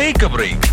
take a break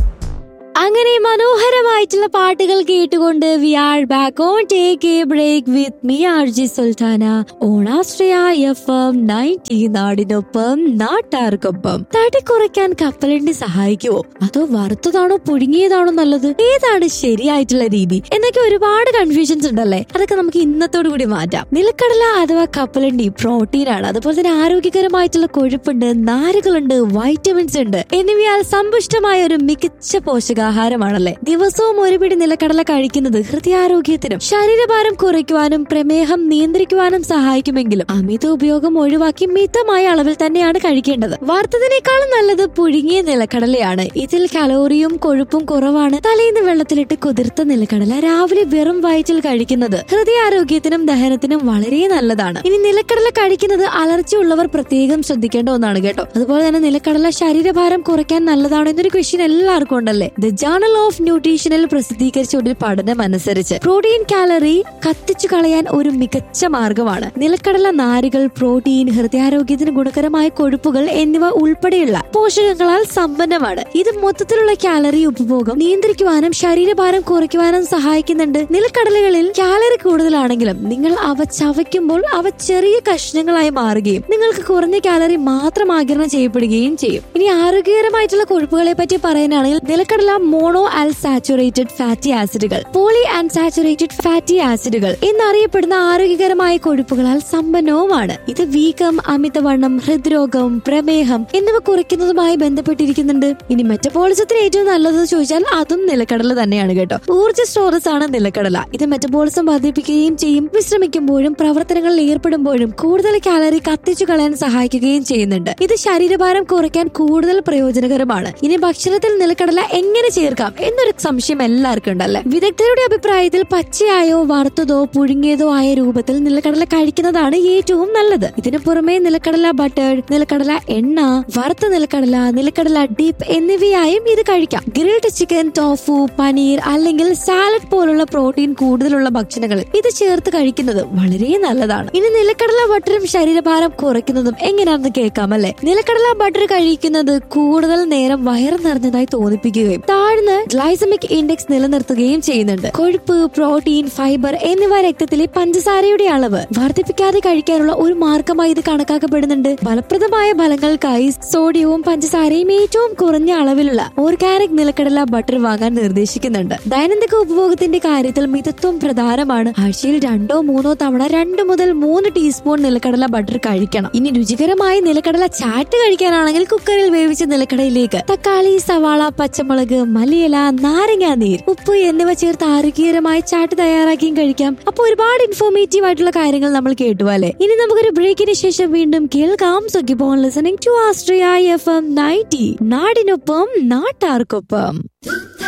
അങ്ങനെ മനോഹരമായിട്ടുള്ള പാട്ടുകൾ കേട്ടുകൊണ്ട് we are back on take a break with me R J Sultana ഓണാശ്രയ എഫ് എം നയൻറ്റി നാടിനൊപ്പം നാട്ടാർക്കൊപ്പം തടി കുറയ്ക്കാൻ കപ്പലണ്ടി സഹായിക്കുവോ അതോ വറുത്തതാണോ പുഴുങ്ങിയതാണോ നല്ലത് ഏതാണ് ശരിയായിട്ടുള്ള രീതി എന്നൊക്കെ ഒരുപാട് കൺഫ്യൂഷൻസ് ഉണ്ടല്ലേ അതൊക്കെ നമുക്ക് ഇന്നത്തോടു കൂടി മാറ്റാം നിലക്കടല അഥവാ കപ്പലണ്ടി പ്രോട്ടീൻ ആണ് അതുപോലെ തന്നെ ആരോഗ്യകരമായിട്ടുള്ള കൊഴുപ്പുണ്ട് നാരുകളുണ്ട് വൈറ്റമിൻസ് ഉണ്ട് എന്നിവയാൽ സമ്പുഷ്ടമായ ഒരു മികച്ച പോഷകാഹാരമാണല്ലേ ദിവസവും ഒരു പിടി നിലക്കടല കഴിക്കുന്നത് ഹൃദയാരോഗ്യത്തിനും ശരീരഭാരം കുറയ്ക്കുവാനും പ്രമേഹം നിയന്ത്രിക്കുവാനും സഹായിക്കുമെങ്കിലും അമിത ഉപയോഗം ഒഴിവാക്കി മിതമായ അളവിൽ തന്നെയാണ് കഴിക്കേണ്ടത് വറുത്തതിനേക്കാളും നല്ലത് പുഴുങ്ങിയ നിലക്കടലയാണ് ഇതിൽ കലോറിയും കൊഴുപ്പും കുറവാണ് തലേന്ന് വെള്ളത്തിലിട്ട് കുതിർത്ത നിലക്കടല രാവിലെ വെറും വയറ്റിൽ കഴിക്കുന്നത് ഹൃദയാരോഗ്യത്തിനും ദഹനത്തിനും വളരെ നല്ലതാണ് ഇനി നിലക്കടല കഴിക്കുന്നത് അലർജി ഉള്ളവർ പ്രത്യേകം ശ്രദ്ധിക്കേണ്ട ഒന്നാണ് കേട്ടോ അതുപോലെ തന്നെ നിലക്കടല ശരീരഭാരം കുറയ്ക്കാൻ നല്ലതാണോ എന്നൊരു ക്വസ്റ്റ്യൻ എല്ലാവർക്കും ഉണ്ടല്ലേ ദ ജേണൽ ഓഫ് ന്യൂട്രീഷനിൽ പ്രസിദ്ധീകരിച്ച ഒരു പഠനം അനുസരിച്ച് പ്രോട്ടീൻ കാലറി കത്തിച്ചു കളയാൻ ഒരു മികച്ച മാർഗമാണ് നിലക്കടല നാരുകൾ പ്രോട്ടീൻ ഹൃദയാരോഗ്യത്തിന് ഗുണകരമായ കൊഴുപ്പുകൾ എന്നിവ ഉൾപ്പെടെയുള്ള പോഷകങ്ങളാൽ സമ്പന്നമാണ് ഇത് മൊത്തത്തിലുള്ള കാലറി ഉപഭോഗം നിയന്ത്രിക്കുവാനും ശരീരഭാരം കുറയ്ക്കുവാനും സഹായിക്കുന്നുണ്ട് നിലക്കടലകളിൽ കാലറി കൂടുതലാണെങ്കിലും നിങ്ങൾ അവ ചവയ്ക്കുമ്പോൾ അവ ചെറിയ കഷ്ണങ്ങളായി മാറുകയും നിങ്ങൾക്ക് കുറഞ്ഞ കാലറി മാത്രം ആഗിരണം ചെയ്യപ്പെടുകയും ചെയ്യും ഇനി ആരോഗ്യകരമായിട്ടുള്ള കൊഴുപ്പുകളെ പറ്റി പറയാനാണെങ്കിൽ നിലക്കടല മോണോ അൽസാച്ചുറേറ്റഡ് ഫാറ്റി ആസിഡുകൾ പോളി അൺസാച്ചുറേറ്റഡ് ഫാറ്റി ആസിഡുകൾ എന്നറിയപ്പെടുന്ന ആരോഗ്യകരമായ കൊഴുപ്പുകളാൽ സമ്പന്നവുമാണ് ഇത് വീക്കം അമിതവണ്ണം ഹൃദ്രോഗം പ്രമേഹം എന്നിവ കുറയ്ക്കുന്നതുമായി ബന്ധപ്പെട്ടിരിക്കുന്നുണ്ട് ഇനി മെറ്റബോളിസത്തിന് ഏറ്റവും നല്ലത് ചോദിച്ചാൽ അതും നിലക്കടല തന്നെയാണ് കേട്ടോ ഊർജ്ജ സ്രോതസ് ആണ് നിലക്കടല ഇത് മെറ്റബോളിസം വർദ്ധിപ്പിക്കുകയും ചെയ്യും വിശ്രമിക്കുമ്പോഴും പ്രവർത്തനങ്ങളിൽ ഏർപ്പെടുമ്പോഴും കൂടുതൽ കാലറി കത്തിച്ചു കളയാൻ സഹായിക്കുകയും ചെയ്യുന്നുണ്ട് ഇത് ശരീരഭാരം കുറയ്ക്കാൻ കൂടുതൽ പ്രയോജനകരമാണ് ഇനി ഭക്ഷണത്തിൽ നിലക്കടല എങ്ങനെ ചേർക്കാം എന്നൊരു സംശയം എല്ലാവർക്കും ഉണ്ടല്ലേ വിദഗ്ധരുടെ അഭിപ്രായത്തിൽ പച്ചയായോ വറുത്തതോ പുഴുങ്ങിയതോ ആയ രൂപത്തിൽ നിലക്കടല കഴിക്കുന്നതാണ് ഏറ്റവും നല്ലത് ഇതിനു പുറമെ നിലക്കടല ബട്ടർ നിലക്കടല എണ്ണ വറുത്ത നിലക്കടല നിലക്കടല ഡിപ്പ് എന്നിവയായും ഇത് കഴിക്കാം ഗ്രിൽഡ് ചിക്കൻ ടോഫു പനീർ അല്ലെങ്കിൽ സാലഡ് പോലുള്ള പ്രോട്ടീൻ കൂടുതലുള്ള ഭക്ഷണങ്ങളിൽ ഇത് ചേർത്ത് കഴിക്കുന്നത് വളരെ നല്ലതാണ് ഇനി നിലക്കടല ബട്ടറും ശരീരഭാരം കുറയ്ക്കുന്നതും എങ്ങനെയാണെന്ന് കേൾക്കാം അല്ലെ നിലക്കടല ബട്ടർ കഴിക്കുന്നത് കൂടുതൽ നേരം വയറ് നിറഞ്ഞതായി തോന്നിപ്പിക്കുകയും താഴ്ന്ന് ഗ്ലൈസമിക് ഇൻഡെക്സ് നിലനിർത്തുകയും ചെയ്യുന്നുണ്ട് കൊഴുപ്പ് പ്രോട്ടീൻ ഫൈബർ എന്നിവ രക്തത്തിലെ പഞ്ചസാരയുടെ അളവ് വർദ്ധിപ്പിക്കാതെ കഴിക്കാനുള്ള ഒരു മാർഗമായി ഇത് കണക്കാക്കപ്പെടുന്നുണ്ട് ഫലപ്രദമായ ഫലങ്ങൾക്കായി സോഡിയവും പഞ്ചസാരയും ഏറ്റവും കുറഞ്ഞ അളവിലുള്ള ഓർഗാനിക് നിലക്കടല ബട്ടർ വാങ്ങാൻ നിർദ്ദേശിക്കുന്നുണ്ട് ദൈനംദിന ഉപഭോഗത്തിന്റെ കാര്യത്തിൽ മിതത്വം പ്രധാനമാണ് ആഴ്ചയിൽ രണ്ടോ മൂന്നോ തവണ രണ്ട് മുതൽ മൂന്ന് ടീസ്പൂൺ നിലക്കടല ബട്ടർ കഴിക്കണം ഇനി രുചികരമായ നിലക്കടല ചാറ്റ് കഴിക്കാനാണെങ്കിൽ കുക്കറിൽ വേവിച്ച നിലക്കടയിലേക്ക് തക്കാളി സവാള പച്ചമുളക് മല്ലിയില നാരങ്ങ നീർ ഉപ്പ് എന്നിവ ചേർത്ത് ആരോഗ്യകരമായ ചാട്ട് തയ്യാറാക്കിയും കഴിക്കാം അപ്പൊ ഒരുപാട് ഇൻഫോർമേറ്റീവ് ആയിട്ടുള്ള കാര്യങ്ങൾ നമ്മൾ കേട്ടു അല്ലെ ഇനി നമുക്കൊരു ബ്രേക്കിന് ശേഷം വീണ്ടും കേൾക്കാം സുഖിപ്പോൺ ലിസണിംഗ് ടു ആസ്ട്രിയ എഫ് എം നയൻറ്റി നാടിനൊപ്പം നാട്ടാർക്കൊപ്പം